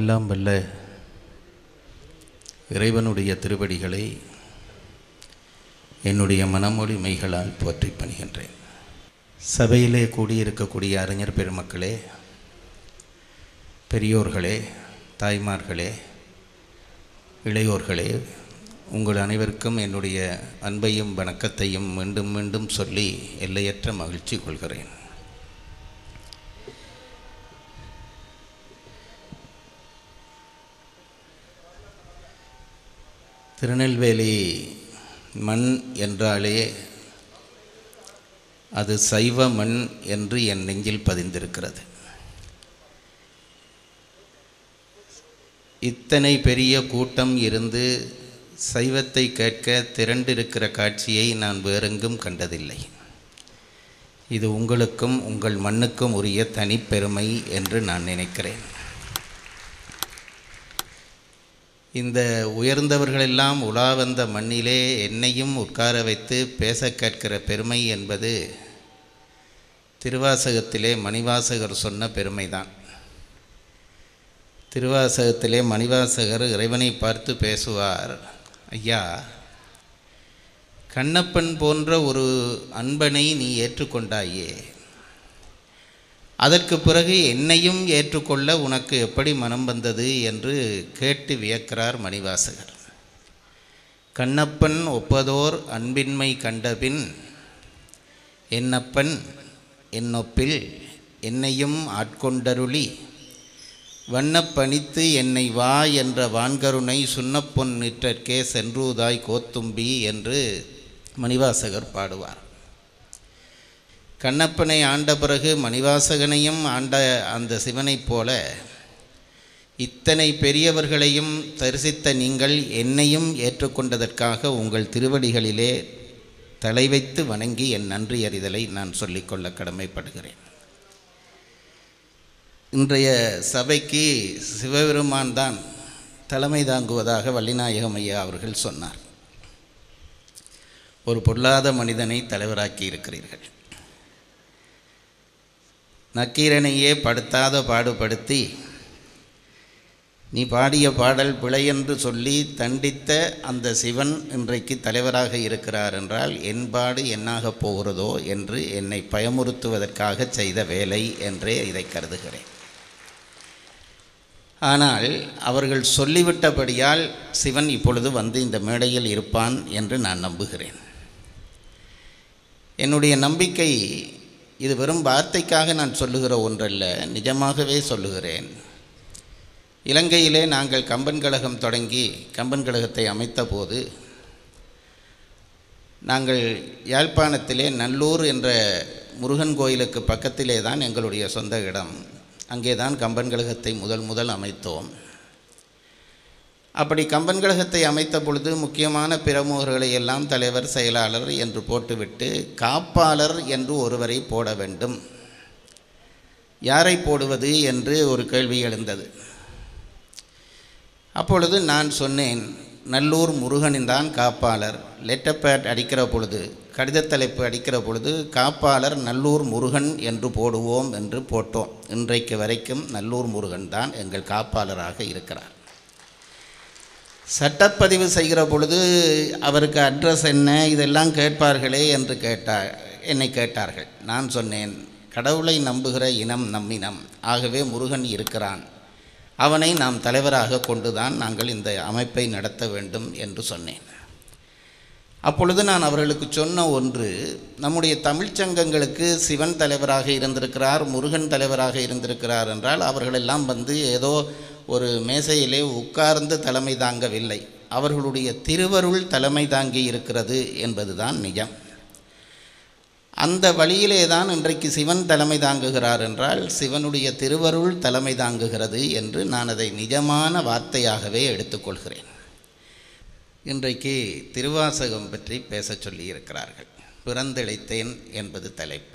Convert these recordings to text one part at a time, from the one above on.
எல்லாம் வல்ல இறைவனுடைய திருவடிகளை என்னுடைய மனமொழி மெய்களால் போற்றி பணிகின்றேன் சபையிலே கூடியிருக்கக்கூடிய அறிஞர் பெருமக்களே பெரியோர்களே தாய்மார்களே இளையோர்களே உங்கள் அனைவருக்கும் என்னுடைய அன்பையும் வணக்கத்தையும் மீண்டும் மீண்டும் சொல்லி எல்லையற்ற மகிழ்ச்சி கொள்கிறேன் திருநெல்வேலி மண் என்றாலே அது சைவ மண் என்று என் நெஞ்சில் பதிந்திருக்கிறது இத்தனை பெரிய கூட்டம் இருந்து சைவத்தை கேட்க திரண்டிருக்கிற காட்சியை நான் வேறெங்கும் கண்டதில்லை இது உங்களுக்கும் உங்கள் மண்ணுக்கும் உரிய தனிப்பெருமை என்று நான் நினைக்கிறேன் இந்த உயர்ந்தவர்களெல்லாம் உலா வந்த மண்ணிலே என்னையும் உட்கார வைத்து பேச கேட்கிற பெருமை என்பது திருவாசகத்திலே மணிவாசகர் சொன்ன பெருமைதான் திருவாசகத்திலே மணிவாசகர் இறைவனை பார்த்து பேசுவார் ஐயா கண்ணப்பன் போன்ற ஒரு அன்பனை நீ ஏற்றுக்கொண்டாயே அதற்கு பிறகு என்னையும் ஏற்றுக்கொள்ள உனக்கு எப்படி மனம் வந்தது என்று கேட்டு வியக்கிறார் மணிவாசகர் கண்ணப்பன் ஒப்பதோர் அன்பின்மை கண்டபின் என்னப்பன் என்னொப்பில் என்னையும் ஆட்கொண்டருளி வண்ணப்பணித்து என்னை வா என்ற வான்கருணை சுண்ணப்பொன் நிற்றற்கே சென்றூதாய் கோத்தும்பி என்று மணிவாசகர் பாடுவார் கண்ணப்பனை ஆண்ட பிறகு மணிவாசகனையும் ஆண்ட அந்த சிவனைப் போல இத்தனை பெரியவர்களையும் தரிசித்த நீங்கள் என்னையும் ஏற்றுக்கொண்டதற்காக உங்கள் திருவடிகளிலே தலை வைத்து வணங்கி என் நன்றி அறிதலை நான் சொல்லிக்கொள்ள கடமைப்படுகிறேன் இன்றைய சபைக்கு சிவபெருமான் தான் தலைமை தாங்குவதாக வள்ளிநாயகம் ஐயா அவர்கள் சொன்னார் ஒரு பொல்லாத மனிதனை தலைவராக்கி இருக்கிறீர்கள் நக்கீரனையே படுத்தாத பாடுபடுத்தி நீ பாடிய பாடல் பிழை என்று சொல்லி தண்டித்த அந்த சிவன் இன்றைக்கு தலைவராக இருக்கிறார் என்றால் என் பாடு என்னாகப் போகிறதோ என்று என்னை பயமுறுத்துவதற்காக செய்த வேலை என்றே இதை கருதுகிறேன் ஆனால் அவர்கள் சொல்லிவிட்டபடியால் சிவன் இப்பொழுது வந்து இந்த மேடையில் இருப்பான் என்று நான் நம்புகிறேன் என்னுடைய நம்பிக்கை இது வெறும் வார்த்தைக்காக நான் சொல்லுகிற ஒன்றல்ல நிஜமாகவே சொல்லுகிறேன் இலங்கையிலே நாங்கள் கம்பன் கழகம் தொடங்கி கம்பன் கழகத்தை அமைத்த போது நாங்கள் யாழ்ப்பாணத்திலே நல்லூர் என்ற முருகன் கோயிலுக்கு பக்கத்திலே தான் எங்களுடைய சொந்த இடம் அங்கே தான் கம்பன் கழகத்தை முதல் முதல் அமைத்தோம் அப்படி கம்பன் கழகத்தை அமைத்த பொழுது முக்கியமான பிரமுகர்களை எல்லாம் தலைவர் செயலாளர் என்று போட்டுவிட்டு காப்பாளர் என்று ஒருவரை போட வேண்டும் யாரை போடுவது என்று ஒரு கேள்வி எழுந்தது அப்பொழுது நான் சொன்னேன் நல்லூர் முருகனின் தான் காப்பாளர் லெட்டர் பேட் அடிக்கிற பொழுது கடிதத் தலைப்பு அடிக்கிற பொழுது காப்பாளர் நல்லூர் முருகன் என்று போடுவோம் என்று போட்டோம் இன்றைக்கு வரைக்கும் நல்லூர் முருகன் தான் எங்கள் காப்பாளராக இருக்கிறார் சட்டப்பதிவு செய்கிற பொழுது அவருக்கு அட்ரஸ் என்ன இதெல்லாம் கேட்பார்களே என்று கேட்டார் என்னை கேட்டார்கள் நான் சொன்னேன் கடவுளை நம்புகிற இனம் நம்மினம் ஆகவே முருகன் இருக்கிறான் அவனை நாம் தலைவராக கொண்டுதான் நாங்கள் இந்த அமைப்பை நடத்த வேண்டும் என்று சொன்னேன் அப்பொழுது நான் அவர்களுக்கு சொன்ன ஒன்று நம்முடைய தமிழ்ச்சங்கங்களுக்கு சிவன் தலைவராக இருந்திருக்கிறார் முருகன் தலைவராக இருந்திருக்கிறார் என்றால் அவர்களெல்லாம் வந்து ஏதோ ஒரு மேசையிலே உட்கார்ந்து தலைமை தாங்கவில்லை அவர்களுடைய திருவருள் தலைமை தாங்கி இருக்கிறது என்பதுதான் நிஜம் அந்த வழியிலே தான் இன்றைக்கு சிவன் தலைமை தாங்குகிறார் என்றால் சிவனுடைய திருவருள் தலைமை தாங்குகிறது என்று நான் அதை நிஜமான வார்த்தையாகவே எடுத்துக்கொள்கிறேன் இன்றைக்கு திருவாசகம் பற்றி பேசச் சொல்லியிருக்கிறார்கள் பிறந்திழைத்தேன் என்பது தலைப்பு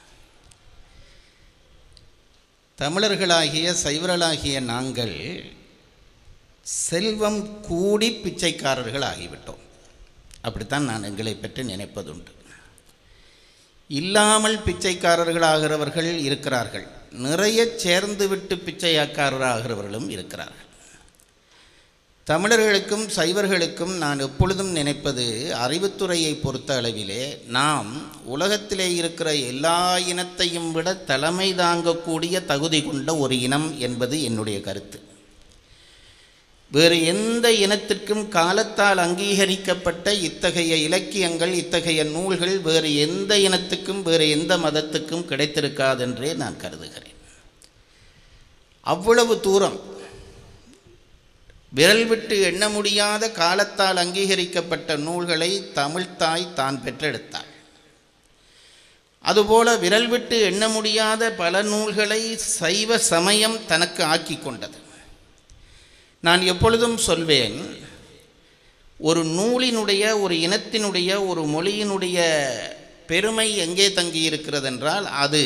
தமிழர்களாகிய சைவர்களாகிய நாங்கள் செல்வம் கூடி பிச்சைக்காரர்கள் ஆகிவிட்டோம் அப்படித்தான் நான் எங்களை பற்றி நினைப்பதுண்டு இல்லாமல் பிச்சைக்காரர்கள் ஆகிறவர்கள் இருக்கிறார்கள் நிறைய சேர்ந்து விட்டு பிச்சையாக்காரராகிறவர்களும் இருக்கிறார்கள் தமிழர்களுக்கும் சைவர்களுக்கும் நான் எப்பொழுதும் நினைப்பது அறிவுத்துறையை பொறுத்த அளவிலே நாம் உலகத்திலே இருக்கிற எல்லா இனத்தையும் விட தலைமை தாங்கக்கூடிய தகுதி கொண்ட ஒரு இனம் என்பது என்னுடைய கருத்து வேறு எந்த இனத்திற்கும் காலத்தால் அங்கீகரிக்கப்பட்ட இத்தகைய இலக்கியங்கள் இத்தகைய நூல்கள் வேறு எந்த இனத்துக்கும் வேறு எந்த மதத்துக்கும் கிடைத்திருக்காதென்றே நான் கருதுகிறேன் அவ்வளவு தூரம் விரல் விட்டு எண்ண முடியாத காலத்தால் அங்கீகரிக்கப்பட்ட நூல்களை தமிழ்த்தாய் தான் பெற்றெடுத்தாள் அதுபோல விரல் விட்டு எண்ண முடியாத பல நூல்களை சைவ சமயம் தனக்கு ஆக்கி கொண்டது நான் எப்பொழுதும் சொல்வேன் ஒரு நூலினுடைய ஒரு இனத்தினுடைய ஒரு மொழியினுடைய பெருமை எங்கே தங்கி இருக்கிறது என்றால் அது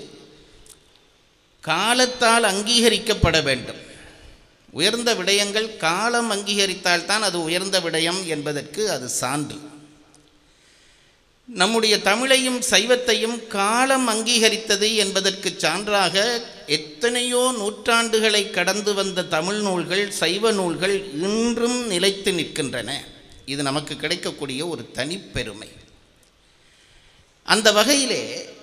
காலத்தால் அங்கீகரிக்கப்பட வேண்டும் உயர்ந்த விடயங்கள் காலம் அங்கீகரித்தால்தான் அது உயர்ந்த விடயம் என்பதற்கு அது சான்று நம்முடைய தமிழையும் சைவத்தையும் காலம் அங்கீகரித்தது என்பதற்கு சான்றாக எத்தனையோ நூற்றாண்டுகளை கடந்து வந்த தமிழ் நூல்கள் சைவ நூல்கள் இன்றும் நிலைத்து நிற்கின்றன இது நமக்கு கிடைக்கக்கூடிய ஒரு தனிப்பெருமை அந்த வகையிலே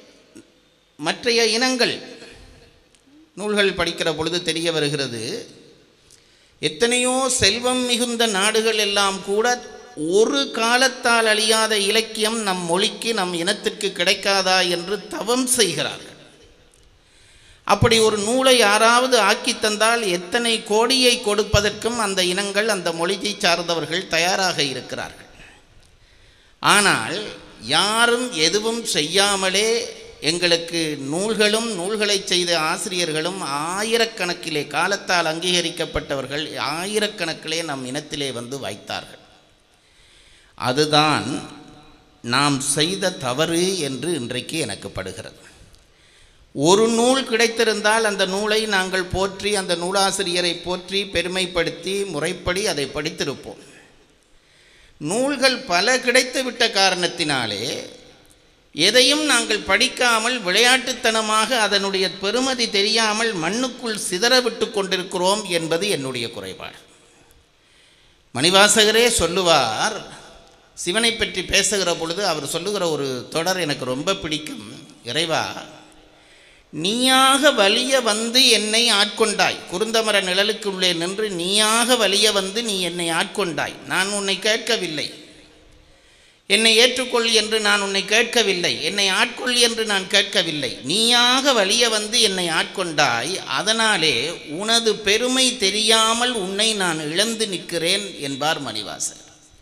மற்றைய இனங்கள் நூல்கள் படிக்கிற பொழுது தெரிய வருகிறது எத்தனையோ செல்வம் மிகுந்த நாடுகள் எல்லாம் கூட ஒரு காலத்தால் அழியாத இலக்கியம் நம் மொழிக்கு நம் இனத்திற்கு கிடைக்காதா என்று தவம் செய்கிறார்கள் அப்படி ஒரு நூலை யாராவது ஆக்கி தந்தால் எத்தனை கோடியை கொடுப்பதற்கும் அந்த இனங்கள் அந்த மொழியை சார்ந்தவர்கள் தயாராக இருக்கிறார்கள் ஆனால் யாரும் எதுவும் செய்யாமலே எங்களுக்கு நூல்களும் நூல்களை செய்த ஆசிரியர்களும் ஆயிரக்கணக்கிலே காலத்தால் அங்கீகரிக்கப்பட்டவர்கள் ஆயிரக்கணக்கிலே நம் இனத்திலே வந்து வைத்தார்கள் அதுதான் நாம் செய்த தவறு என்று இன்றைக்கு எனக்கு படுகிறது ஒரு நூல் கிடைத்திருந்தால் அந்த நூலை நாங்கள் போற்றி அந்த நூலாசிரியரை போற்றி பெருமைப்படுத்தி முறைப்படி அதை படித்திருப்போம் நூல்கள் பல கிடைத்துவிட்ட காரணத்தினாலே எதையும் நாங்கள் படிக்காமல் விளையாட்டுத்தனமாக அதனுடைய பெருமதி தெரியாமல் மண்ணுக்குள் சிதற விட்டு கொண்டிருக்கிறோம் என்பது என்னுடைய குறைபாடு மணிவாசகரே சொல்லுவார் சிவனை பற்றி பேசுகிற பொழுது அவர் சொல்லுகிற ஒரு தொடர் எனக்கு ரொம்ப பிடிக்கும் இறைவா நீயாக வலிய வந்து என்னை ஆட்கொண்டாய் குருந்தமர நிழலுக்குள்ளே நின்று நீயாக வலிய வந்து நீ என்னை ஆட்கொண்டாய் நான் உன்னை கேட்கவில்லை என்னை ஏற்றுக்கொள் என்று நான் உன்னை கேட்கவில்லை என்னை ஆட்கொள் என்று நான் கேட்கவில்லை நீயாக வலிய வந்து என்னை ஆட்கொண்டாய் அதனாலே உனது பெருமை தெரியாமல் உன்னை நான் இழந்து நிற்கிறேன் என்பார் மணிவாசர்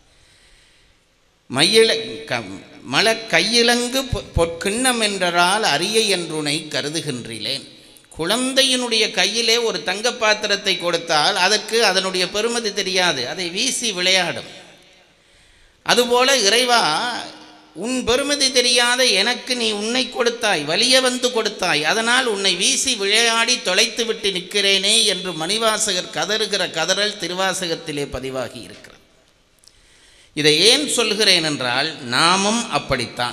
மையில க மல கையிலங்கு பொ- பொற்கிண்ணம் என்றால் அரிய என்றுனை கருதுகின்றேன் குழந்தையினுடைய கையிலே ஒரு தங்க பாத்திரத்தை கொடுத்தால் அதற்கு அதனுடைய பெருமதி தெரியாது அதை வீசி விளையாடும் அதுபோல இறைவா உன் பெருமதி தெரியாத எனக்கு நீ உன்னை கொடுத்தாய் வலிய வந்து கொடுத்தாய் அதனால் உன்னை வீசி விளையாடி தொலைத்து விட்டு நிற்கிறேனே என்று மணிவாசகர் கதறுகிற கதறல் திருவாசகத்திலே பதிவாகி இருக்கிறது இதை ஏன் சொல்கிறேன் என்றால் நாமும் அப்படித்தான்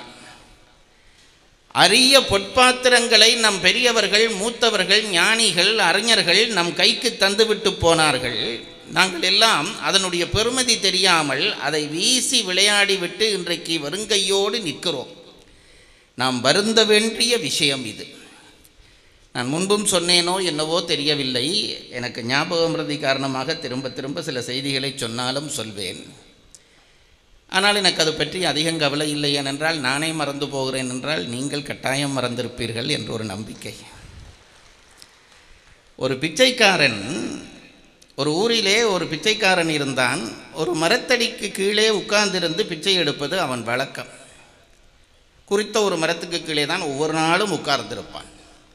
அரிய பொற்பாத்திரங்களை நம் பெரியவர்கள் மூத்தவர்கள் ஞானிகள் அறிஞர்கள் நம் கைக்கு தந்துவிட்டு போனார்கள் நாங்கள் எல்லாம் அதனுடைய பெருமதி தெரியாமல் அதை வீசி விளையாடிவிட்டு இன்றைக்கு வருங்கையோடு நிற்கிறோம் நாம் வருந்த வேண்டிய விஷயம் இது நான் முன்பும் சொன்னேனோ என்னவோ தெரியவில்லை எனக்கு ஞாபகமிருதி காரணமாக திரும்ப திரும்ப சில செய்திகளை சொன்னாலும் சொல்வேன் ஆனால் எனக்கு அது பற்றி அதிகம் கவலை இல்லை ஏனென்றால் நானே மறந்து போகிறேன் என்றால் நீங்கள் கட்டாயம் மறந்திருப்பீர்கள் என்ற ஒரு நம்பிக்கை ஒரு பிச்சைக்காரன் ஒரு ஊரிலே ஒரு பிச்சைக்காரன் இருந்தான் ஒரு மரத்தடிக்கு கீழே உட்கார்ந்திருந்து பிச்சை எடுப்பது அவன் வழக்கம் குறித்த ஒரு மரத்துக்கு கீழே தான் ஒவ்வொரு நாளும் உட்கார்ந்திருப்பான்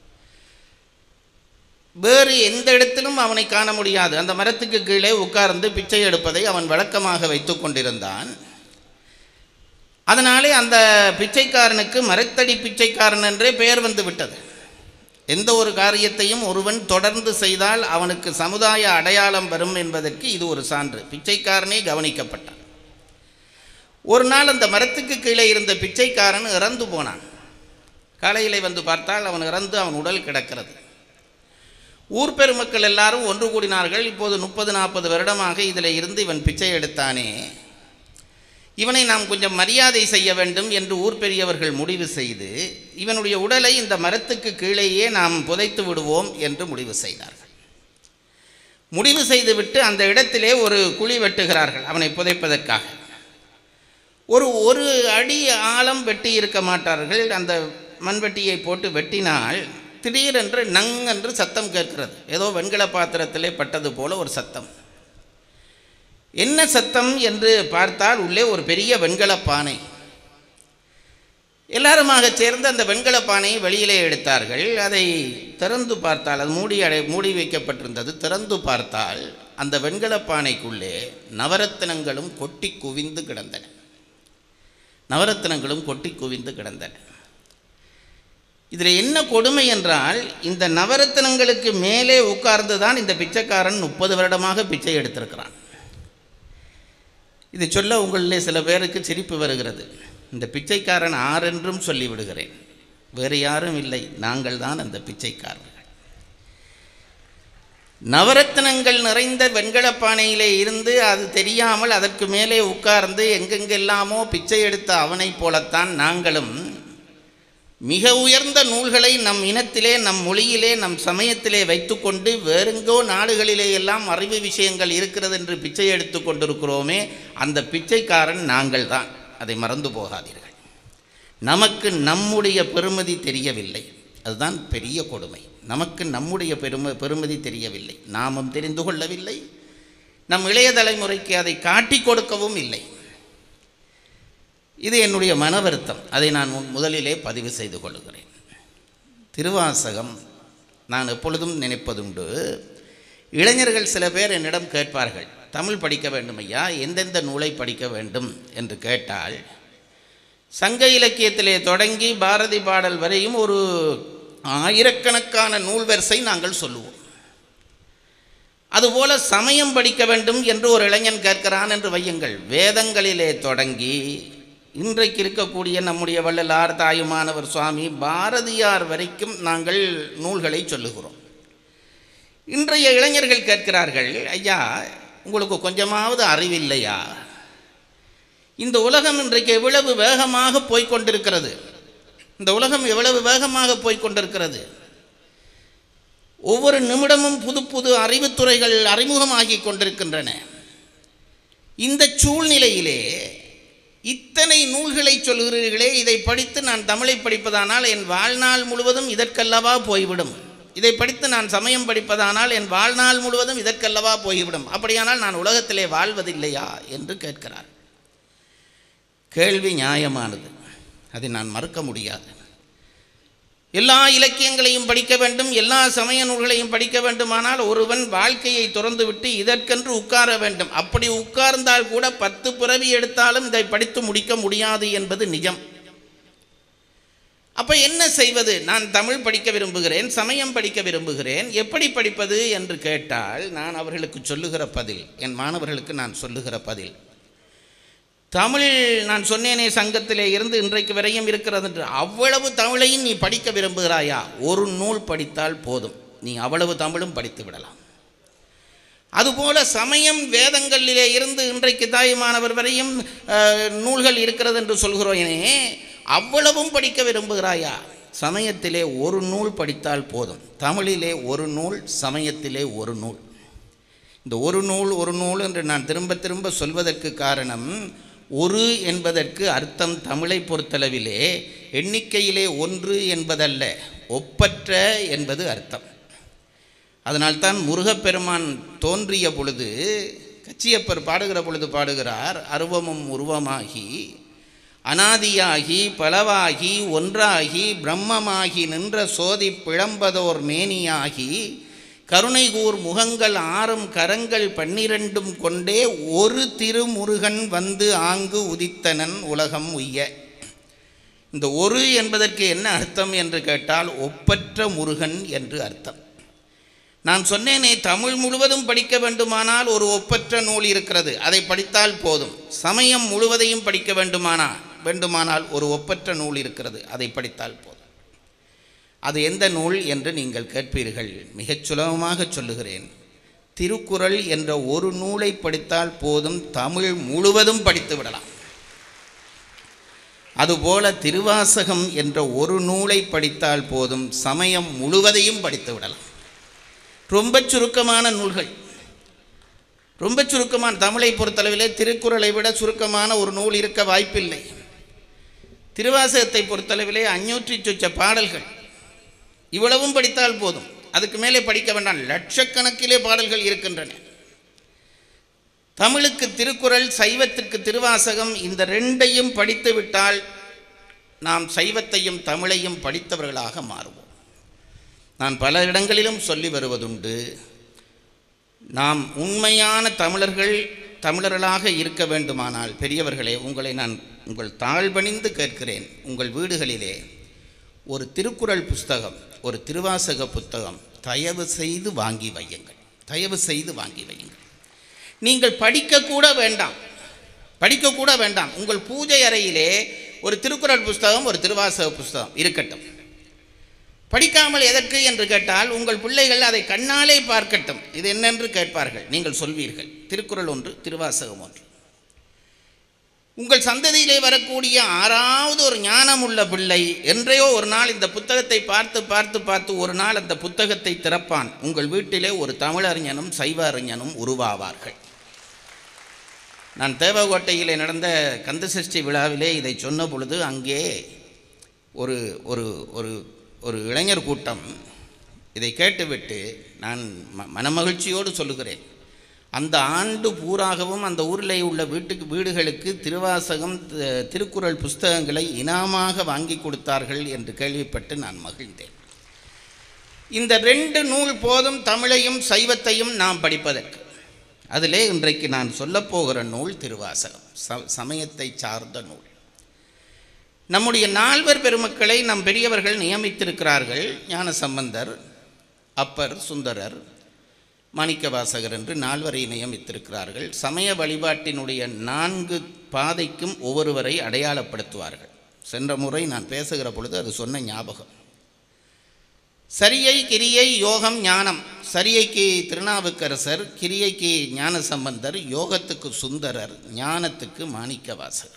வேறு எந்த இடத்திலும் அவனை காண முடியாது அந்த மரத்துக்கு கீழே உட்கார்ந்து பிச்சை எடுப்பதை அவன் வழக்கமாக வைத்து கொண்டிருந்தான் அதனாலே அந்த பிச்சைக்காரனுக்கு மரத்தடி பிச்சைக்காரன் என்றே பெயர் வந்து விட்டது எந்த ஒரு காரியத்தையும் ஒருவன் தொடர்ந்து செய்தால் அவனுக்கு சமுதாய அடையாளம் வரும் என்பதற்கு இது ஒரு சான்று பிச்சைக்காரனே கவனிக்கப்பட்டான் ஒரு நாள் அந்த மரத்துக்கு கீழே இருந்த பிச்சைக்காரன் இறந்து போனான் காலையிலே வந்து பார்த்தால் அவன் இறந்து அவன் உடல் கிடக்கிறது ஊர் பெருமக்கள் எல்லாரும் ஒன்று கூடினார்கள் இப்போது முப்பது நாற்பது வருடமாக இதில் இருந்து இவன் பிச்சை எடுத்தானே இவனை நாம் கொஞ்சம் மரியாதை செய்ய வேண்டும் என்று ஊர் பெரியவர்கள் முடிவு செய்து இவனுடைய உடலை இந்த மரத்துக்கு கீழேயே நாம் புதைத்து விடுவோம் என்று முடிவு செய்தார்கள் முடிவு செய்துவிட்டு அந்த இடத்திலே ஒரு குழி வெட்டுகிறார்கள் அவனை புதைப்பதற்காக ஒரு ஒரு அடி ஆழம் வெட்டி இருக்க மாட்டார்கள் அந்த மண்வெட்டியை போட்டு வெட்டினால் திடீரென்று நங் என்று சத்தம் கேட்கிறது ஏதோ வெண்கல பாத்திரத்திலே பட்டது போல ஒரு சத்தம் என்ன சத்தம் என்று பார்த்தால் உள்ளே ஒரு பெரிய வெண்கல பானை எல்லாருமாக சேர்ந்து அந்த வெண்கல பானையை வெளியிலே எடுத்தார்கள் அதை திறந்து பார்த்தால் அது மூடி அடை மூடி வைக்கப்பட்டிருந்தது திறந்து பார்த்தால் அந்த வெண்கல பானைக்குள்ளே நவரத்தினங்களும் கொட்டி குவிந்து கிடந்தன நவரத்தினங்களும் கொட்டி குவிந்து கிடந்தன இதில் என்ன கொடுமை என்றால் இந்த நவரத்தினங்களுக்கு மேலே உட்கார்ந்து தான் இந்த பிச்சைக்காரன் முப்பது வருடமாக பிச்சை எடுத்திருக்கிறான் இது சொல்ல உங்களிலே சில பேருக்கு சிரிப்பு வருகிறது இந்த பிச்சைக்காரன் ஆரென்றும் சொல்லிவிடுகிறேன் வேறு யாரும் இல்லை நாங்கள் தான் அந்த பிச்சைக்காரர்கள் நவரத்தினங்கள் நிறைந்த வெண்கலப் பானையிலே இருந்து அது தெரியாமல் அதற்கு மேலே உட்கார்ந்து எங்கெங்கெல்லாமோ பிச்சை எடுத்த அவனைப் போலத்தான் நாங்களும் மிக உயர்ந்த நூல்களை நம் இனத்திலே நம் மொழியிலே நம் சமயத்திலே வைத்துக்கொண்டு வேறெங்கோ நாடுகளிலே எல்லாம் அறிவு விஷயங்கள் இருக்கிறது என்று பிச்சை எடுத்து கொண்டிருக்கிறோமே அந்த பிச்சைக்காரன் நாங்கள் தான் அதை மறந்து போகாதீர்கள் நமக்கு நம்முடைய பெருமதி தெரியவில்லை அதுதான் பெரிய கொடுமை நமக்கு நம்முடைய பெரும பெருமதி தெரியவில்லை நாமும் தெரிந்து கொள்ளவில்லை நம் இளைய தலைமுறைக்கு அதை காட்டி கொடுக்கவும் இல்லை இது என்னுடைய மன வருத்தம் அதை நான் முன் முதலிலே பதிவு செய்து கொள்கிறேன் திருவாசகம் நான் எப்பொழுதும் நினைப்பதுண்டு இளைஞர்கள் சில பேர் என்னிடம் கேட்பார்கள் தமிழ் படிக்க வேண்டும் ஐயா எந்தெந்த நூலை படிக்க வேண்டும் என்று கேட்டால் சங்க இலக்கியத்திலே தொடங்கி பாரதி பாடல் வரையும் ஒரு ஆயிரக்கணக்கான நூல் வரிசை நாங்கள் சொல்லுவோம் அதுபோல சமயம் படிக்க வேண்டும் என்று ஒரு இளைஞன் கேட்கிறான் என்று வையுங்கள் வேதங்களிலே தொடங்கி இன்றைக்கு இருக்கக்கூடிய நம்முடைய வள்ளலார் தாயுமானவர் சுவாமி பாரதியார் வரைக்கும் நாங்கள் நூல்களை சொல்லுகிறோம் இன்றைய இளைஞர்கள் கேட்கிறார்கள் ஐயா உங்களுக்கு கொஞ்சமாவது அறிவில்லையா இந்த உலகம் இன்றைக்கு எவ்வளவு வேகமாக போய்க்கொண்டிருக்கிறது இந்த உலகம் எவ்வளவு வேகமாக போய்க்கொண்டிருக்கிறது ஒவ்வொரு நிமிடமும் புது புது அறிவுத்துறைகள் அறிமுகமாகி கொண்டிருக்கின்றன இந்த சூழ்நிலையிலே இத்தனை நூல்களை சொல்கிறீர்களே இதை படித்து நான் தமிழை படிப்பதானால் என் வாழ்நாள் முழுவதும் இதற்கல்லவா போய்விடும் இதை படித்து நான் சமயம் படிப்பதானால் என் வாழ்நாள் முழுவதும் இதற்கல்லவா போய்விடும் அப்படியானால் நான் உலகத்திலே வாழ்வதில்லையா என்று கேட்கிறார் கேள்வி நியாயமானது அதை நான் மறுக்க முடியாது எல்லா இலக்கியங்களையும் படிக்க வேண்டும் எல்லா சமய நூல்களையும் படிக்க வேண்டுமானால் ஒருவன் வாழ்க்கையை துறந்துவிட்டு இதற்கென்று உட்கார வேண்டும் அப்படி உட்கார்ந்தால் கூட பத்து பிறவி எடுத்தாலும் இதை படித்து முடிக்க முடியாது என்பது நிஜம் அப்போ என்ன செய்வது நான் தமிழ் படிக்க விரும்புகிறேன் சமயம் படிக்க விரும்புகிறேன் எப்படி படிப்பது என்று கேட்டால் நான் அவர்களுக்கு சொல்லுகிற பதில் என் மாணவர்களுக்கு நான் சொல்லுகிற பதில் தமிழ் நான் சொன்னேனே சங்கத்திலே இருந்து இன்றைக்கு வரையும் இருக்கிறது என்று அவ்வளவு தமிழையும் நீ படிக்க விரும்புகிறாயா ஒரு நூல் படித்தால் போதும் நீ அவ்வளவு தமிழும் படித்து விடலாம் அதுபோல சமயம் வேதங்களிலே இருந்து இன்றைக்கு தாயுமானவர் வரையும் அஹ், நூல்கள் இருக்கிறது என்று சொல்கிறோனே அவ்வளவும் படிக்க விரும்புகிறாயா சமயத்திலே ஒரு நூல் படித்தால் போதும் தமிழிலே ஒரு நூல் சமயத்திலே ஒரு நூல் இந்த ஒரு நூல் ஒரு நூல் என்று நான் திரும்ப திரும்ப சொல்வதற்கு காரணம் ஒரு என்பதற்கு அர்த்தம் தமிழை பொறுத்தளவிலே எண்ணிக்கையிலே ஒன்று என்பதல்ல ஒப்பற்ற என்பது அர்த்தம் அதனால்தான் முருகப்பெருமான் தோன்றிய பொழுது கச்சியப்பர் பாடுகிற பொழுது பாடுகிறார் அருவமும் உருவமாகி அனாதியாகி பலவாகி ஒன்றாகி பிரம்மமாகி நின்ற சோதி பிழம்பதோர் மேனியாகி கருணைகூர் முகங்கள் ஆறும் கரங்கள் பன்னிரண்டும் கொண்டே ஒரு திருமுருகன் வந்து ஆங்கு உதித்தனன் உலகம் உய்ய இந்த ஒரு என்பதற்கு என்ன அர்த்தம் என்று கேட்டால் ஒப்பற்ற முருகன் என்று அர்த்தம் நான் சொன்னேனே தமிழ் முழுவதும் படிக்க வேண்டுமானால் ஒரு ஒப்பற்ற நூல் இருக்கிறது அதை படித்தால் போதும் சமயம் முழுவதையும் படிக்க வேண்டுமானால் வேண்டுமானால் ஒரு ஒப்பற்ற நூல் இருக்கிறது அதை படித்தால் போதும் அது எந்த நூல் என்று நீங்கள் கேட்பீர்கள் மிகச் சுலபமாக சொல்லுகிறேன் திருக்குறள் என்ற ஒரு நூலை படித்தால் போதும் தமிழ் முழுவதும் படித்து விடலாம் அதுபோல திருவாசகம் என்ற ஒரு நூலை படித்தால் போதும் சமயம் முழுவதையும் படித்து விடலாம் ரொம்ப சுருக்கமான நூல்கள் ரொம்ப சுருக்கமான தமிழை பொறுத்தளவிலே திருக்குறளை விட சுருக்கமான ஒரு நூல் இருக்க வாய்ப்பில்லை திருவாசகத்தை பொறுத்தளவிலே அஞ்சூற்றி சொச்ச பாடல்கள் இவ்வளவும் படித்தால் போதும் அதுக்கு மேலே படிக்க வேண்டாம் லட்சக்கணக்கிலே பாடல்கள் இருக்கின்றன தமிழுக்கு திருக்குறள் சைவத்திற்கு திருவாசகம் இந்த ரெண்டையும் படித்து விட்டால் நாம் சைவத்தையும் தமிழையும் படித்தவர்களாக மாறுவோம் நான் பல இடங்களிலும் சொல்லி வருவதுண்டு நாம் உண்மையான தமிழர்கள் தமிழர்களாக இருக்க வேண்டுமானால் பெரியவர்களே உங்களை நான் உங்கள் தாழ்பணிந்து கேட்கிறேன் உங்கள் வீடுகளிலே ஒரு திருக்குறள் புஸ்தகம் ஒரு திருவாசக புத்தகம் தயவு செய்து வாங்கி வையுங்கள் தயவு செய்து வாங்கி வையுங்கள் நீங்கள் படிக்கக்கூட வேண்டாம் படிக்கக்கூட வேண்டாம் உங்கள் பூஜை அறையிலே ஒரு திருக்குறள் புஸ்தகம் ஒரு திருவாசக புஸ்தகம் இருக்கட்டும் படிக்காமல் எதற்கு என்று கேட்டால் உங்கள் பிள்ளைகள் அதை கண்ணாலே பார்க்கட்டும் இது என்னென்று கேட்பார்கள் நீங்கள் சொல்வீர்கள் திருக்குறள் ஒன்று திருவாசகம் ஒன்று உங்கள் சந்ததியிலே வரக்கூடிய ஆறாவது ஒரு ஞானம் உள்ள பிள்ளை என்றையோ ஒரு நாள் இந்த புத்தகத்தை பார்த்து பார்த்து பார்த்து ஒரு நாள் அந்த புத்தகத்தை திறப்பான் உங்கள் வீட்டிலே ஒரு தமிழறிஞனும் சைவ அறிஞனும் உருவாவார்கள் நான் தேவகோட்டையிலே நடந்த கந்தசஷ்டி விழாவிலே இதை சொன்ன பொழுது அங்கே ஒரு ஒரு ஒரு ஒரு இளைஞர் கூட்டம் இதை கேட்டுவிட்டு நான் ம மனமகிழ்ச்சியோடு சொல்லுகிறேன் அந்த ஆண்டு பூராகவும் அந்த ஊரில் உள்ள வீட்டுக்கு வீடுகளுக்கு திருவாசகம் தி- திருக்குறள் புஸ்தகங்களை இனாமாக வாங்கி கொடுத்தார்கள் என்று கேள்விப்பட்டு நான் மகிழ்ந்தேன் இந்த ரெண்டு நூல் போதும் தமிழையும் சைவத்தையும் நாம் படிப்பதற்கு அதிலே இன்றைக்கு நான் சொல்லப்போகிற நூல் திருவாசகம் ச சமயத்தை சார்ந்த நூல் நம்முடைய நால்வர் பெருமக்களை நம் பெரியவர்கள் நியமித்திருக்கிறார்கள் ஞானசம்பந்தர் அப்பர் சுந்தரர் மாணிக்கவாசகர் என்று நால்வரை நியமித்திருக்கிறார்கள் சமய வழிபாட்டினுடைய நான்கு பாதைக்கும் ஒவ்வொருவரை அடையாளப்படுத்துவார்கள் சென்ற முறை நான் பேசுகிற பொழுது அது சொன்ன ஞாபகம் சரியை கிரியை யோகம் ஞானம் சரியைக்கு திருநாவுக்கரசர் கிரியைக்கு ஞானசம்பந்தர் யோகத்துக்கு சுந்தரர் ஞானத்துக்கு மாணிக்கவாசகர்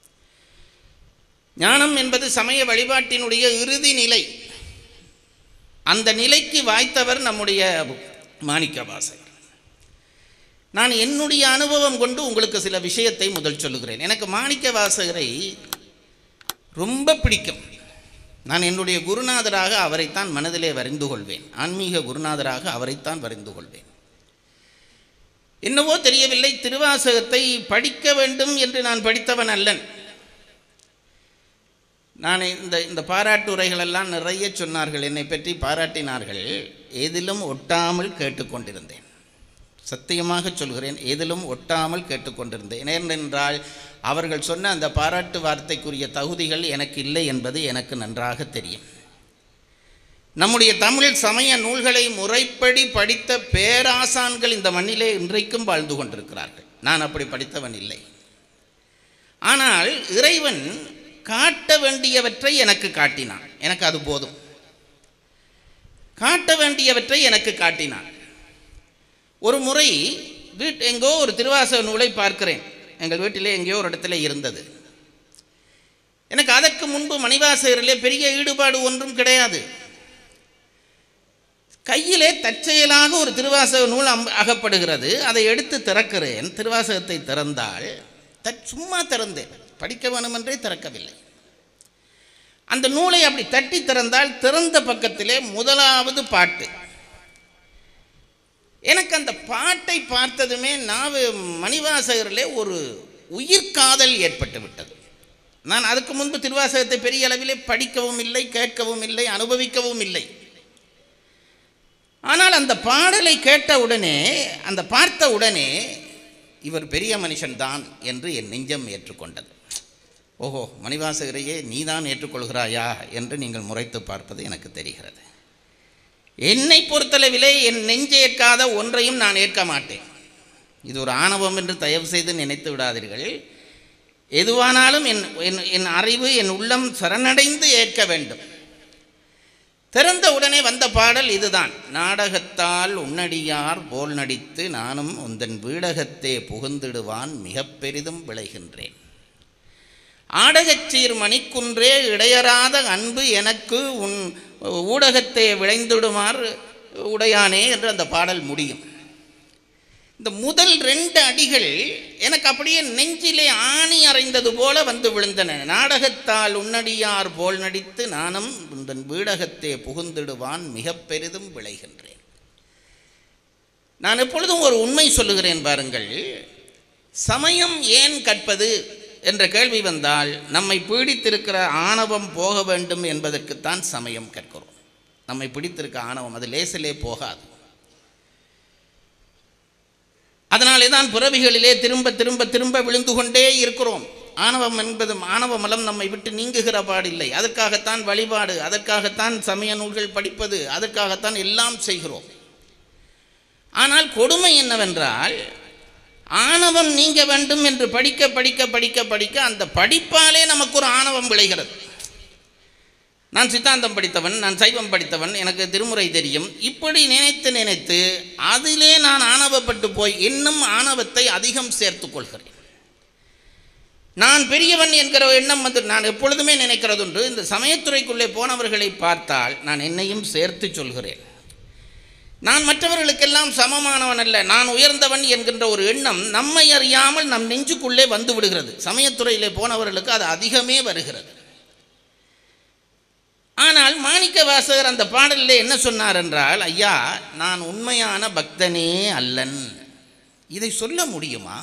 ஞானம் என்பது சமய வழிபாட்டினுடைய இறுதி நிலை அந்த நிலைக்கு வாய்த்தவர் நம்முடைய மாணிக்கவாசகர் நான் என்னுடைய அனுபவம் கொண்டு உங்களுக்கு சில விஷயத்தை முதல் சொல்லுகிறேன் எனக்கு மாணிக்கவாசகரை ரொம்ப பிடிக்கும் நான் என்னுடைய குருநாதராக அவரைத்தான் மனதிலே வரைந்து கொள்வேன் ஆன்மீக குருநாதராக அவரைத்தான் வரைந்து கொள்வேன் என்னவோ தெரியவில்லை திருவாசகத்தை படிக்க வேண்டும் என்று நான் படித்தவன் அல்லன் நான் இந்த இந்த பாராட்டுரைகளெல்லாம் நிறைய சொன்னார்கள் என்னை பற்றி பாராட்டினார்கள் எதிலும் ஒட்டாமல் கேட்டுக்கொண்டிருந்தேன் சத்தியமாக சொல்கிறேன் எதிலும் ஒட்டாமல் கேட்டுக்கொண்டிருந்தேன் ஏனென்றால் அவர்கள் சொன்ன அந்த பாராட்டு வார்த்தைக்குரிய தகுதிகள் எனக்கு இல்லை என்பது எனக்கு நன்றாக தெரியும் நம்முடைய தமிழ் சமய நூல்களை முறைப்படி படித்த பேராசான்கள் இந்த மண்ணிலே இன்றைக்கும் வாழ்ந்து கொண்டிருக்கிறார்கள் நான் அப்படி படித்தவன் இல்லை ஆனால் இறைவன் காட்ட வேண்டியவற்றை எனக்கு காட்டினான் எனக்கு அது போதும் காட்ட வேண்டியவற்றை எனக்கு காட்டினான் ஒரு முறை வீட் எங்கோ ஒரு திருவாசக நூலை பார்க்கிறேன் எங்கள் வீட்டிலே எங்கேயோ ஒரு இடத்துல இருந்தது எனக்கு அதற்கு முன்பு மணிவாசகரிலே பெரிய ஈடுபாடு ஒன்றும் கிடையாது கையிலே தற்செயலாக ஒரு திருவாசக நூல் அம் அகப்படுகிறது அதை எடுத்து திறக்கிறேன் திருவாசகத்தை திறந்தால் தற் சும்மா திறந்தேன் படிக்க வேணுமென்றே திறக்கவில்லை அந்த நூலை அப்படி தட்டி திறந்தால் திறந்த பக்கத்திலே முதலாவது பாட்டு எனக்கு அந்த பாட்டை பார்த்ததுமே நாவு மணிவாசகரிலே ஒரு உயிர்காதல் ஏற்பட்டு விட்டது நான் அதுக்கு முன்பு திருவாசகத்தை பெரிய அளவிலே படிக்கவும் இல்லை கேட்கவும் இல்லை அனுபவிக்கவும் இல்லை ஆனால் அந்த பாடலை கேட்ட உடனே அந்த பார்த்த உடனே இவர் பெரிய மனுஷன்தான் என்று என் நெஞ்சம் ஏற்றுக்கொண்டது ஓஹோ மணிவாசகரையே நீதான் ஏற்றுக்கொள்கிறாயா என்று நீங்கள் முறைத்து பார்ப்பது எனக்கு தெரிகிறது என்னை பொறுத்தளவிலே என் நெஞ்சேற்காத ஒன்றையும் நான் ஏற்க மாட்டேன் இது ஒரு ஆணவம் என்று தயவு செய்து நினைத்து விடாதீர்கள் எதுவானாலும் என் என் என் அறிவு என் உள்ளம் சரணடைந்து ஏற்க வேண்டும் திறந்த உடனே வந்த பாடல் இதுதான் நாடகத்தால் உன்னடியார் போல் நடித்து நானும் உந்தன் வீடகத்தே புகுந்திடுவான் மிக பெரிதும் விளைகின்றேன் ஆடகச்சீர் மணிக்குன்றே இடையறாத அன்பு எனக்கு உன் ஊடகத்தை விளைந்திடுமாறு உடையானே என்று அந்த பாடல் முடியும் இந்த முதல் ரெண்டு அடிகள் எனக்கு அப்படியே நெஞ்சிலே ஆணி அறைந்தது போல வந்து விழுந்தன நாடகத்தால் உன்னடியார் போல் நடித்து நானும் உந்தன் வீடகத்தே புகுந்திடுவான் மிக பெரிதும் விளைகின்றேன் நான் எப்பொழுதும் ஒரு உண்மை சொல்லுகிறேன் பாருங்கள் சமயம் ஏன் கற்பது என்ற கேள்வி வந்தால் நம்மை பீடித்திருக்கிற ஆணவம் போக வேண்டும் என்பதற்குத்தான் சமயம் கற்கிறோம் நம்மை பிடித்திருக்க ஆணவம் அது லேசிலே போகாது அதனாலே தான் புறவிகளிலே திரும்ப திரும்ப திரும்ப விழுந்து கொண்டே இருக்கிறோம் ஆணவம் என்பது ஆணவ மலம் நம்மை விட்டு நீங்குகிற பாடில்லை அதற்காகத்தான் வழிபாடு அதற்காகத்தான் சமய நூல்கள் படிப்பது அதற்காகத்தான் எல்லாம் செய்கிறோம் ஆனால் கொடுமை என்னவென்றால் ஆணவம் நீங்க வேண்டும் என்று படிக்க படிக்க படிக்க படிக்க அந்த படிப்பாலே நமக்கு ஒரு ஆணவம் விளைகிறது நான் சித்தாந்தம் படித்தவன் நான் சைவம் படித்தவன் எனக்கு திருமுறை தெரியும் இப்படி நினைத்து நினைத்து அதிலே நான் ஆணவப்பட்டு போய் இன்னும் ஆணவத்தை அதிகம் சேர்த்து கொள்கிறேன் நான் பெரியவன் என்கிற எண்ணம் வந்து நான் எப்பொழுதுமே நினைக்கிறதுண்டு இந்த சமயத்துறைக்குள்ளே போனவர்களை பார்த்தால் நான் என்னையும் சேர்த்து சொல்கிறேன் நான் மற்றவர்களுக்கெல்லாம் சமமானவன் அல்ல நான் உயர்ந்தவன் என்கின்ற ஒரு எண்ணம் நம்மை அறியாமல் நம் நெஞ்சுக்குள்ளே வந்து விடுகிறது சமயத்துறையிலே போனவர்களுக்கு அது அதிகமே வருகிறது ஆனால் மாணிக்க வாசகர் அந்த பாடலில் என்ன சொன்னார் என்றால் ஐயா நான் உண்மையான பக்தனே அல்லன் இதை சொல்ல முடியுமா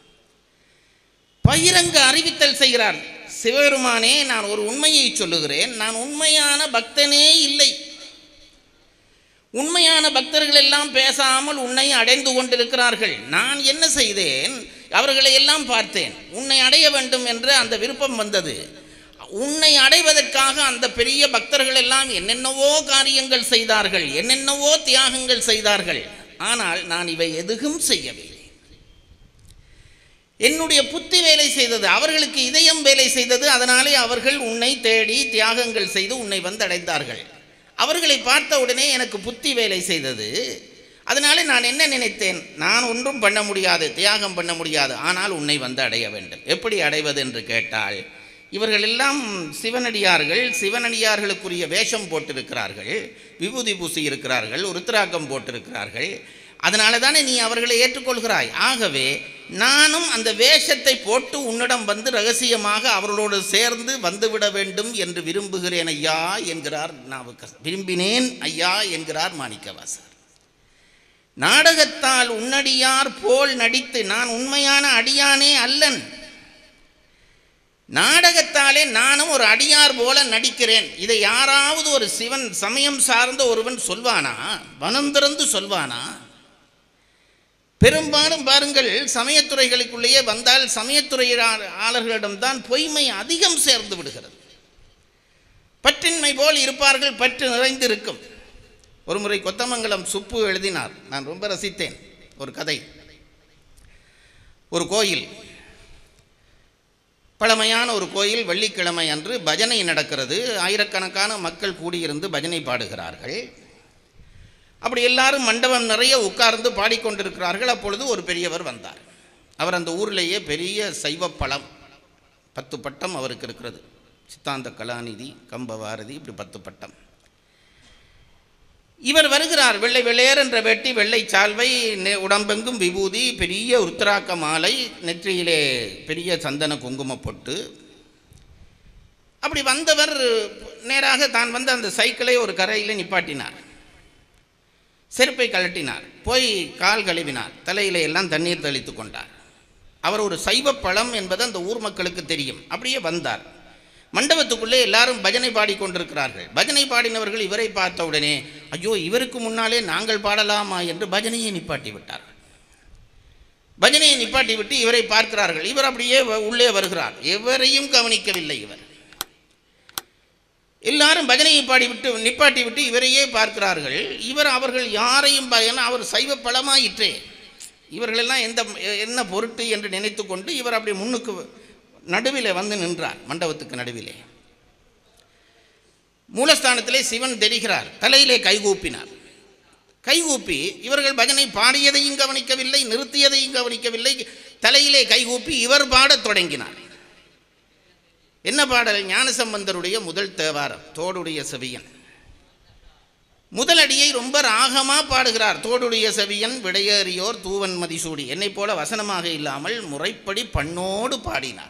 பகிரங்க அறிவித்தல் செய்கிறார் சிவபெருமானே நான் ஒரு உண்மையை சொல்லுகிறேன் நான் உண்மையான பக்தனே இல்லை உண்மையான பக்தர்கள் எல்லாம் பேசாமல் உன்னை அடைந்து கொண்டிருக்கிறார்கள் நான் என்ன செய்தேன் அவர்களை எல்லாம் பார்த்தேன் உன்னை அடைய வேண்டும் என்ற அந்த விருப்பம் வந்தது உன்னை அடைவதற்காக அந்த பெரிய பக்தர்கள் எல்லாம் என்னென்னவோ காரியங்கள் செய்தார்கள் என்னென்னவோ தியாகங்கள் செய்தார்கள் ஆனால் நான் இவை எதுவும் செய்யவில்லை என்னுடைய புத்தி வேலை செய்தது அவர்களுக்கு இதயம் வேலை செய்தது அதனாலே அவர்கள் உன்னை தேடி தியாகங்கள் செய்து உன்னை வந்து அடைந்தார்கள் அவர்களை பார்த்த உடனே எனக்கு புத்தி வேலை செய்தது அதனாலே நான் என்ன நினைத்தேன் நான் ஒன்றும் பண்ண முடியாது தியாகம் பண்ண முடியாது ஆனால் உன்னை வந்து அடைய வேண்டும் எப்படி அடைவது என்று கேட்டால் இவர்கள் எல்லாம் சிவனடியார்கள் சிவனடியார்களுக்குரிய வேஷம் போட்டிருக்கிறார்கள் விபூதி பூசி இருக்கிறார்கள் உருத்திராக்கம் போட்டிருக்கிறார்கள் அதனால தானே நீ அவர்களை ஏற்றுக்கொள்கிறாய் ஆகவே நானும் அந்த வேஷத்தை போட்டு உன்னிடம் வந்து ரகசியமாக அவர்களோடு சேர்ந்து வந்துவிட வேண்டும் என்று விரும்புகிறேன் ஐயா என்கிறார் நாவுக்க விரும்பினேன் ஐயா என்கிறார் மாணிக்கவாசர் நாடகத்தால் உன்னடியார் போல் நடித்து நான் உண்மையான அடியானே அல்லன் நாடகத்தாலே நானும் ஒரு அடியார் போல நடிக்கிறேன் இதை யாராவது ஒரு சிவன் சமயம் சார்ந்த ஒருவன் சொல்வானா வனம் திறந்து சொல்வானா பெரும்பாலும் பாருங்கள் சமயத்துறைகளுக்குள்ளேயே வந்தால் சமயத்துறையாளர்களிடம்தான் பொய்மை அதிகம் சேர்ந்து விடுகிறது பற்றின்மை போல் இருப்பார்கள் பற்று நிறைந்திருக்கும் ஒரு முறை கொத்தமங்கலம் சுப்பு எழுதினார் நான் ரொம்ப ரசித்தேன் ஒரு கதை ஒரு கோயில் பழமையான ஒரு கோயில் வெள்ளிக்கிழமை அன்று பஜனை நடக்கிறது ஆயிரக்கணக்கான மக்கள் கூடியிருந்து பஜனை பாடுகிறார்கள் அப்படி எல்லாரும் மண்டபம் நிறைய உட்கார்ந்து பாடிக்கொண்டிருக்கிறார்கள் அப்பொழுது ஒரு பெரியவர் வந்தார் அவர் அந்த ஊரிலேயே பெரிய சைவ பழம் பத்து பட்டம் அவருக்கு இருக்கிறது சித்தாந்த கலாநிதி கம்பபாரதி இப்படி பத்து பட்டம் இவர் வருகிறார் வெள்ளை வெள்ளையர் என்ற வெட்டி வெள்ளை சால்வை நெ- உடம்பெங்கும் விபூதி பெரிய உருத்திராக்க மாலை நெற்றியிலே பெரிய சந்தன குங்கும பொட்டு அப்படி வந்தவர் நேராக தான் வந்து அந்த சைக்கிளை ஒரு கரையில் நிப்பாட்டினார் செருப்பை கழட்டினார் போய் கால் கழுவினார் தலையில எல்லாம் தண்ணீர் தெளித்து கொண்டார் அவர் ஒரு சைவ பழம் என்பது அந்த ஊர் மக்களுக்கு தெரியும் அப்படியே வந்தார் மண்டபத்துக்குள்ளே எல்லாரும் பஜனை பாடிக்கொண்டிருக்கிறார்கள் பஜனை பாடினவர்கள் இவரை பார்த்த உடனே ஐயோ இவருக்கு முன்னாலே நாங்கள் பாடலாமா என்று பஜனையை நிப்பாட்டி விட்டார்கள் பஜனையை நிப்பாட்டி விட்டு இவரை பார்க்கிறார்கள் இவர் அப்படியே வ- உள்ளே வருகிறார் எவரையும் கவனிக்கவில்லை இவர் எல்லாரும் பஜனையை பாடிவிட்டு நிப்பாட்டி விட்டு இவரையே பார்க்கிறார்கள் இவர் அவர்கள் யாரையும் பா- ஏன்னா அவர் சைவ பழமாயிற்றே இவர்களெல்லாம் எந்த என்ன பொருட்டு என்று நினைத்து கொண்டு இவர் அப்படி முன்னுக்கு நடுவிலே வந்து நின்றார் மண்டபத்துக்கு நடுவிலே மூலஸ்தானத்திலே சிவன் தெரிகிறார் தலையிலே கைகூப்பினார் கைகூப்பி இவர்கள் பஜனை பாடியதையும் கவனிக்கவில்லை நிறுத்தியதையும் கவனிக்கவில்லை தலையிலே கைகூப்பி இவர் பாடத் தொடங்கினார் என்ன பாடல் ஞானசம்பந்தருடைய முதல் தேவாரம் தோடுடைய செவியன் முதலடியை ரொம்ப ராகமாக பாடுகிறார் தோடுடைய செவியன் விடையேறியோர் தூவன் மதிசூடி என்னைப் போல வசனமாக இல்லாமல் முறைப்படி பண்ணோடு பாடினார்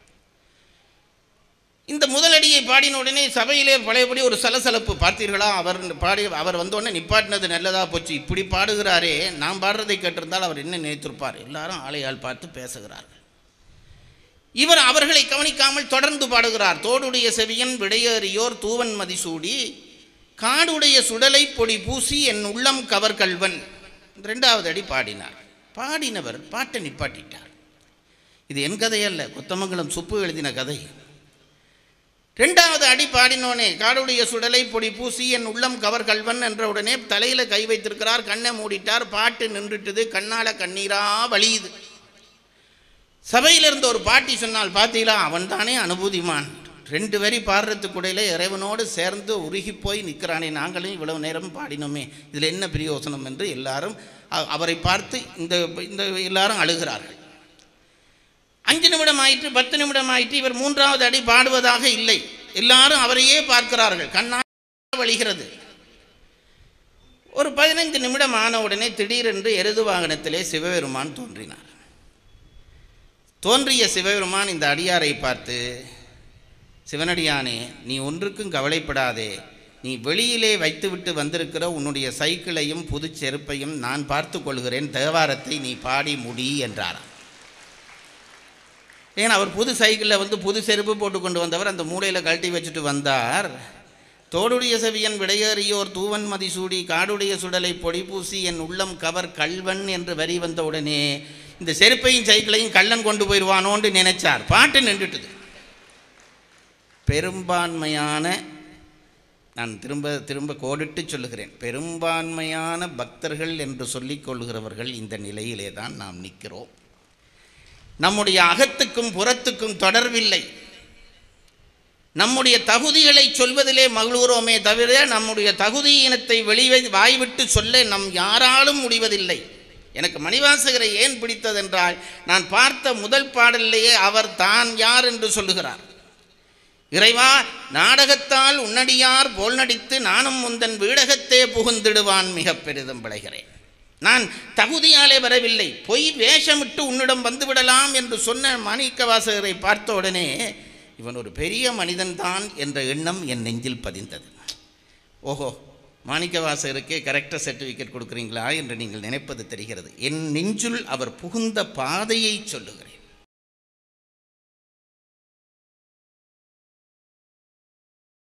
இந்த முதலடியை பாடின உடனே சபையிலே பழையபடி ஒரு சலசலப்பு பார்த்தீர்களா அவர் பாடி அவர் வந்தோடனே நிப்பாட்டினது நல்லதா போச்சு இப்படி பாடுகிறாரே நாம் பாடுறதை கேட்டிருந்தால் அவர் என்ன நினைத்திருப்பார் எல்லாரும் ஆளையால் பார்த்து பேசுகிறார்கள் இவர் அவர்களை கவனிக்காமல் தொடர்ந்து பாடுகிறார் தோடுடைய செவியன் விடையேறியோர் தூவன் மதிசூடி காடுடைய சுடலை பொடி பூசி என் உள்ளம் கவர் கல்வன் ரெண்டாவது அடி பாடினார் பாடினவர் பாட்டை நிப்பாட்டிட்டார் இது என் கதையல்ல கொத்தமங்கலம் சுப்பு எழுதின கதை ரெண்டாவது அடி பாடினோனே காடுடைய சுடலை பொடி பூசி என் உள்ளம் கவர் கல்வன் என்ற உடனே தலையில் கை வைத்திருக்கிறார் கண்ணை மூடிட்டார் பாட்டு நின்றுட்டுது கண்ணால கண்ணீரா வழியுது சபையில் இருந்த ஒரு பாட்டி சொன்னால் பார்த்தீங்களா அவன் தானே அனுபூதிமான் ரெண்டு வரி பாடுறதுக்குடையில இறைவனோடு சேர்ந்து உருகி போய் நிற்கிறானே நாங்களும் இவ்வளவு நேரம் பாடினோமே இதில் என்ன பிரயோசனம் என்று எல்லாரும் அ- அவரை பார்த்து இந்த இந்த எல்லாரும் அழுகிறார்கள் அஞ்சு நிமிடம் ஆயிற்று பத்து நிமிடம் ஆயிற்று இவர் மூன்றாவது அடி பாடுவதாக இல்லை எல்லாரும் அவரையே பார்க்கிறார்கள் கண்ணால் வழிகிறது ஒரு பதினைந்து நிமிடம் ஆன உடனே திடீரென்று எருது வாகனத்திலே சிவபெருமான் தோன்றினார் தோன்றிய சிவபெருமான் இந்த அடியாரை பார்த்து சிவனடியானே நீ ஒன்றுக்கும் கவலைப்படாதே நீ வெளியிலே வைத்துவிட்டு வந்திருக்கிற உன்னுடைய சைக்கிளையும் புது செருப்பையும் நான் பார்த்து கொள்கிறேன் தேவாரத்தை நீ பாடி முடி என்றாராம் ஏன்னா அவர் புது சைக்கிளில் வந்து புது செருப்பு போட்டு கொண்டு வந்தவர் அந்த மூலையில் கழட்டி வச்சுட்டு வந்தார் தோடுடைய செவியன் விடையேறியோர் தூவன் மதிசூடி காடுடைய சுடலை பொடி பூசி என் உள்ளம் கவர் கல்வன் என்று வரி வந்த உடனே இந்த செருப்பையும் சைக்கிளையும் கள்ளன் கொண்டு போயிடுவானோன்னு நினைச்சார் பாட்டு நின்றுட்டுது பெரும்பான்மையான நான் திரும்ப திரும்ப கோடிட்டு சொல்லுகிறேன் பெரும்பான்மையான பக்தர்கள் என்று சொல்லிக் கொள்கிறவர்கள் இந்த நிலையிலே தான் நாம் நிற்கிறோம் நம்முடைய அகத்துக்கும் புறத்துக்கும் தொடர்பில்லை நம்முடைய தகுதிகளை சொல்வதிலே மகிழ்கிறோமே தவிர நம்முடைய தகுதியினத்தை வெளியே வாய்விட்டு சொல்ல நம் யாராலும் முடிவதில்லை எனக்கு மணிவாசகரை ஏன் பிடித்ததென்றால் நான் பார்த்த முதல் பாடலிலேயே அவர் தான் யார் என்று சொல்லுகிறார் இறைவா நாடகத்தால் உன்னடியார் போல் நடித்து நானும் முந்தன் வீடகத்தே புகுந்திடுவான் மிக பெரிதும் விளைகிறேன் நான் தகுதியாலே வரவில்லை பொய் வேஷமிட்டு உன்னிடம் வந்துவிடலாம் என்று சொன்ன மாணிக்கவாசகரை பார்த்த உடனே இவன் ஒரு பெரிய மனிதன்தான் என்ற எண்ணம் என் நெஞ்சில் பதிந்தது ஓஹோ மாணிக்கவாசகருக்கே கரெக்டாக சர்டிஃபிகேட் கொடுக்குறீங்களா என்று நீங்கள் நினைப்பது தெரிகிறது என் நெஞ்சுள் அவர் புகுந்த பாதையை சொல்லுகிறேன்